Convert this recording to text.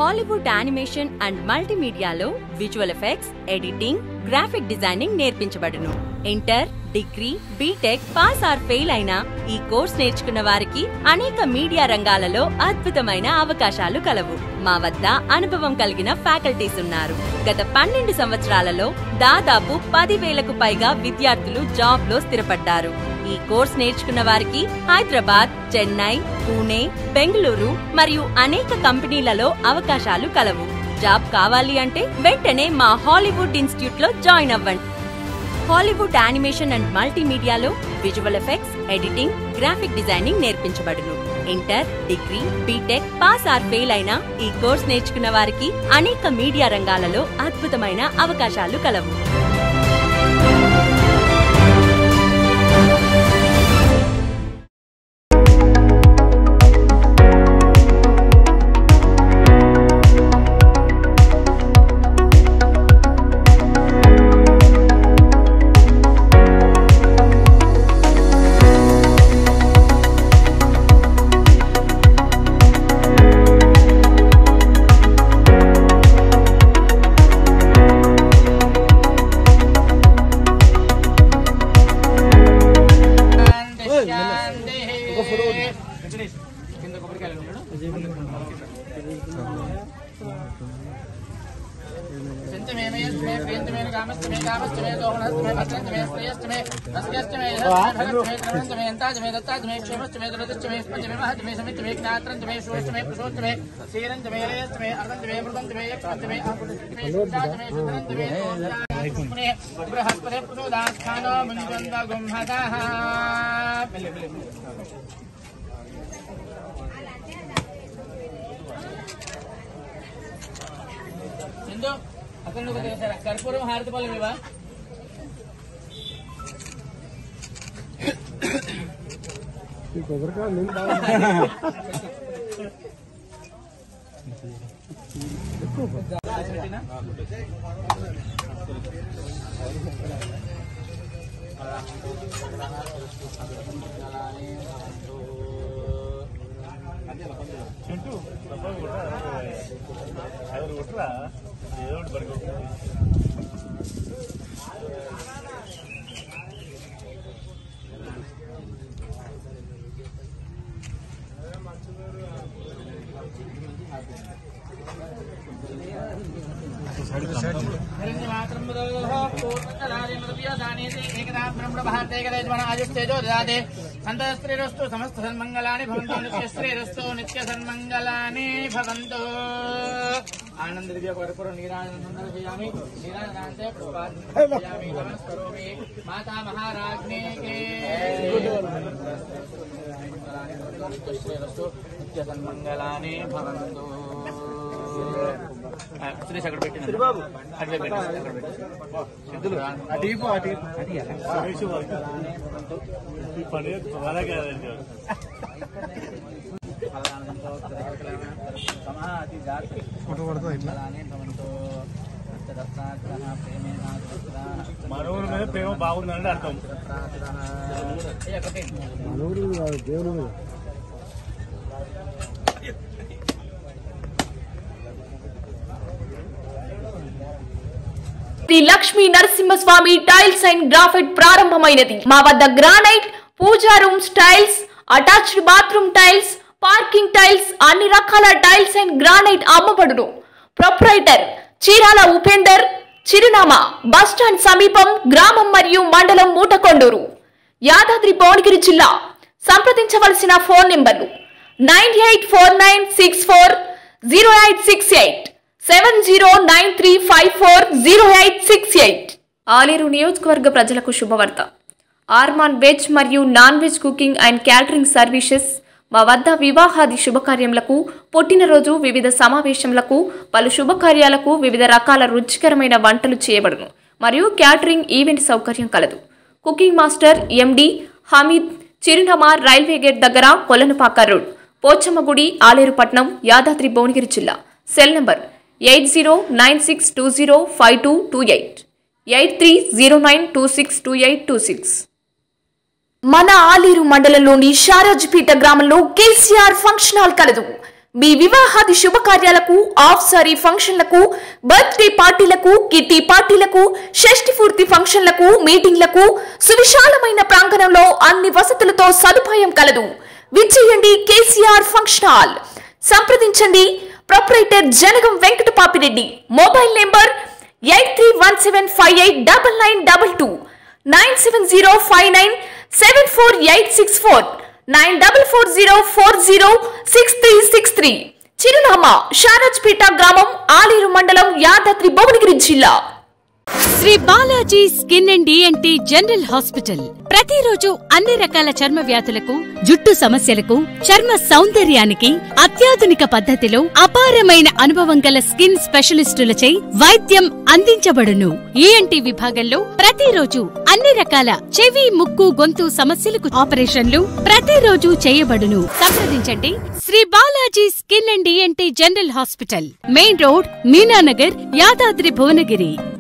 Hollywood animation and మల్టీమీడియాలో visual effects editing graphic designing నేర్పించబడును inter degree BTech pass or fail అయిన ఈ course నేర్చుకున్న వారికి అనేక మీడియా రంగాలలో అద్భుతమైన అవకాశాలు కలవు మా వద్ద అనుభవం కలిగిన ఫ్యాకల్టీస్ ఉన్నారు గత పన్నెండు సంవత్సరాలలో దాదాపు పదివేలకు పైగా విద్యార్థులు జాబ్ లో స్థిరపడ్డారు ఈ కోర్స్ నేర్చుకున్న వారికి హైదరాబాద్ చెన్నై పూణే బెంగళూరు మరియు అనేక కంపెనీలలో అవకాశాలు కలవు జాబ్ కావాలి అంటే వెంటనే మా హాలీవుడ్ ఇన్స్టిట్యూట్ లో జాయిన్ అవ్వండి హాలీవుడ్ యానిమేషన్ అండ్ మల్టీమీడియాలో visual effects editing graphic designing నేర్పించబడును inter degree BTech pass or fail అయిన ఈ కోర్స్ నేర్చుకున్న వారికి అనేక మీడియా రంగాలలో అద్భుతమైన అవకాశాలు కలవు బృహస్పతి ప్రసోదాస్థానో ముందుంద గుంహతః ఎందు అక్కడ నువ్వు తెలుసా కర్పూరం హారతి పళ్ళు ఇవా సంతస్త్రీరస్తు సమస్త సన్మంగళాని భవంతు నిత్యశ్రీరస్తు నిత్య సన్మంగళాని భవంతు ఆనంద దివ్య కర్పూర నీరాజనామి నీరాజనాంతే పుష్పాన్ని నమస్కరోమి మాతా మహారాజ్ఞే నిత్యశ్రీరస్తు నిత్య సన్మంగళాని భవంతు ఆ, సురేష్ అక్కడ పెట్టిన బాబు అక్కడ పెట్టి అక్కడ పెట్టి సిద్ధులు అటు అటు మనవుల మీద ప్రేమ బాగుందని అర్థం Shri Lakshmi Narasimhaswamy tiles and graphite ప్రారంభమైనది మా వద్ద granite pooja room tiles attached bathroom tiles parking tiles అన్ని రకాల టైల్స్ అండ్ గ్రానైట్ అమ్మబడును ప్రొప్రైటర్ చీరాల ఉపేందర్ చిరునామా బస్ స్టాండ్ సమీపం గ్రామం మరియు మండలం మూటకొండూరు యాదాద్రి భువనగిరి జిల్లా సంప్రదించవలసిన ఫోన్ నెంబర్లు nine eight four nine six four zero eight six eight seven zero nine three five four zero eight six eight Aleru నియోజకవర్గ ప్రజలకు శుభవార్త ఆర్మాన్ వెజ్ మరియు non veg cooking and catering services మా వద్ద వివాహాది శుభకార్యములకు పుట్టినరోజు వివిధ సమావేశములకు పలు శుభకార్యాలకు వివిధ రకాల రుచికరమైన వంటలు చేయబడును మరియు క్యాటరింగ్ ఈవెంట్ సౌకర్యం కలదు కుకింగ్ మాస్టర్ ఎండి హమీద్ చిరునామా రైల్వే గేట్ దగ్గర కొలనుపాక రోడ్ పోచమ్మగుడి ఆలేరుపట్నం యాదాద్రి భువనగిరి జిల్లా cell number eight zero nine six two zero five two two eight eight three zero nine two six two eight two six మన ఆలేరు మండలంలోని షారాజ్పేట గ్రామంలో కేసీఆర్ ఫంక్షన్ హాల్ కలదు మీ వివాహాది శుభకార్యాలకు ఆఫ్ సారీ ఫంక్షన్లకు బర్త్డే పార్టీలకు కిట్టి పార్టీలకు షష్ఠి పూర్తి ఫంక్షన్లకు మీటింగ్లకు సువిశాలమైన ప్రాంగణంలో అన్ని వసతులతో సదుపాయం కలదు విచ్చేయండి కేసీఆర్ ఫంక్షన్ హాల్ సంప్రదించండి proprietor Janagam Venkata Papireddy mobile number eight three one seven five eight double nine double two nine seven zero five nine seven four eight six four nine double four zero four zero six three six three చిరునామా షారాజ్పేట గ్రామం ఆలేరు మండలం యాదాద్రి భువనగిరి జిల్లా Shri Balaji skin and ENT general hospital ప్రతిరోజు అన్ని రకాల చర్మ వ్యాధులకు జుట్టు సమస్యలకు చర్మ సౌందర్యానికి అత్యాధునిక పద్ధతిలో అపారమైన అనుభవం గల స్కిన్ స్పెషలిస్టులచే వైద్యం అందించబడును ఈఎన్టీ విభాగంలో ప్రతిరోజు అన్ని రకాల చెవి ముక్కు గొంతు సమస్యలకు ఆపరేషన్లు ప్రతిరోజు చేయబడును సంప్రదించండి Shri Balaji skin and ENT general hospital main road Meenanagar Yadadri Bhuvanagiri